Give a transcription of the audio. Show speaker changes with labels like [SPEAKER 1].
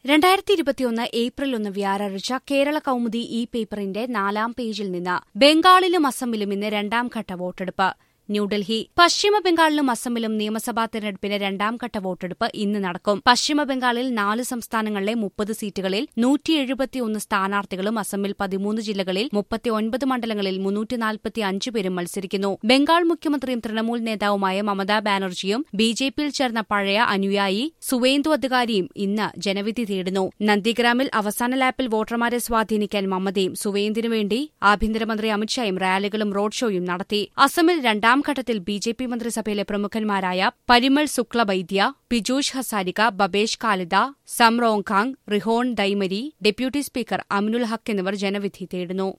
[SPEAKER 1] രണ്ടായിരത്തി ഇരുപത്തിയൊന്ന് ഏപ്രിൽ ഒന്ന് വ്യാഴാഴ്ച കേരള കൗമുദി ഇ പേപ്പറിന്റെ നാലാം പേജിൽ നിന്ന് ബംഗാളിലും അസമിലും ഇന്ന് രണ്ടാം ഘട്ട വോട്ടെടുപ്പ് ന്യൂഡൽഹി പശ്ചിമ ബംഗാളിലും അസമിലും നിയമസഭാ തെരഞ്ഞെടുപ്പിന് രണ്ടാം ഘട്ട വോട്ടെടുപ്പ് ഇന്ന് നടക്കും പശ്ചിമ ബംഗാളിൽ നാല് സംസ്ഥാനങ്ങളിലെ മുപ്പത് സീറ്റുകളിൽ നൂറ്റി എഴുപത്തിയൊന്ന് സ്ഥാനാർത്ഥികളും അസമിൽ പതിമൂന്ന് ജില്ലകളിൽ മുപ്പത്തിയൊൻപത് മണ്ഡലങ്ങളിൽ മുന്നൂറ്റി നാൽപ്പത്തി അഞ്ച് പേരും മത്സരിക്കുന്നു ബംഗാൾ മുഖ്യമന്ത്രിയും തൃണമൂൽ നേതാവുമായ മമതാ ബാനർജിയും ബി ജെ പിയിൽ ചേർന്ന പഴയ അനുയായി സുവേന്ദു അധികാരിയും ഇന്ന് ജനവിധി തേടുന്നു നന്ദിഗ്രാമിൽ അവസാന ലാപ്പിൽ വോട്ടർമാരെ സ്വാധീനിക്കാൻ മമതയും സുവേന്ദിനു വേണ്ടി ആഭ്യന്തരമന്ത്രി അമിത്ഷായും റാലികളും റോഡ് ഷോയും നടത്തി അസമിൽ രണ്ടാം ഘട്ടത്തിൽ ബി ജെ പി മന്ത്രിസഭയിലെ പ്രമുഖന്മാരായ പരിമൾ ശുക്ലവൈദ്യ പിജൂഷ് ഹസാരിക ബബേഷ് കാലിദ സംറോങ്ഖാങ് റിഹോൺ ദൈമരി ഡെപ്യൂട്ടി സ്പീക്കർ അമിനുൽ ഹക്ക് എന്നിവർ ജനവിധി തേടുന്നു